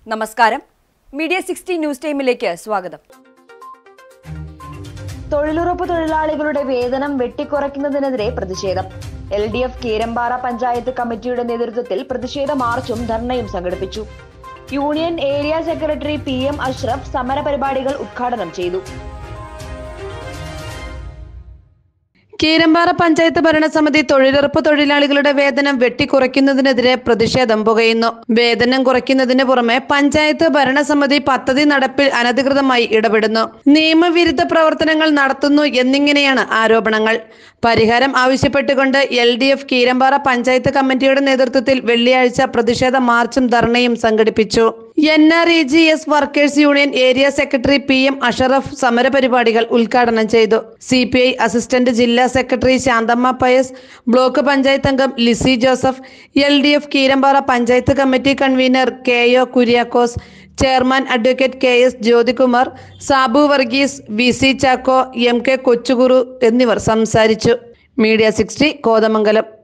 നമസ്കാരം media sixty news ടൈമിലേക്ക് സ്വാഗതം തൊഴിലുറപ്പ് തൊഴിലാളികളുടെ വേതനം വെട്ടിക്കുറയ്ക്കുന്നതിനെതിരെ പ്രതിഷേധം L D F Keerampara panchayat കമ്മിറ്റിയുടെ നേതൃത്വത്തിൽ പ്രതിഷേധ മാർച്ചും ധർണയും സംഘടിപ്പിച്ചു union area secretary P M Ashraf സമര പരിപാടികൾ ഉദ്ഘാടനം ചെയ്തു കീരമ്പാറ പഞ്ചായത്ത് ഭരണസമിതി തൊഴിലുറപ്പ് തൊഴിലാളികളുടെ വേതനം വെട്ടിക്കുറയ്ക്കുന്നതിനെതിരെ പ്രതിഷേധം പുകയുന്നു വേതനം കുറയ്ക്കുന്നതിന് പുറമെ പഞ്ചായത്ത് ഭരണസമിതി പദ്ധതി നടപ്പിൽ അനധികൃതമായി ഇടപെടുന്നു നിയമവിരുദ്ധ പ്രവർത്തനങ്ങൾ നടത്തുന്നു എന്നിങ്ങനെയാണ് ആരോപണങ്ങൾ പരിഹാരം ആവശ്യപ്പെട്ടുകൊണ്ട് L D F Keerampara panchayat കമ്മിറ്റിയുടെ നേതൃത്വത്തിൽ വെള്ളിയാഴ്ച പ്രതിഷേധ മാർച്ചും ധർണയും സംഘടിപ്പിച്ചു N R E G S workers union area secretary P M Ashraf സമരപരിപാടികൾ ഉദ്ഘാടനം ചെയ്തു സി പി ഐ അസിസ്റ്റന്റ് ജില്ലാ സെക്രട്ടറി ശാന്തമ്മ പയസ് ബ്ലോക്ക് പഞ്ചായത്ത് അംഗം Lissy Joseph L D F Keerampara panchayat committee convener K O Kuriakose chairman advocate K S Jyothikumar Sabu Varghese V C Chacko M K Kochukuru എന്നിവർ സംസാരിച്ചു media sixty Kothamangalam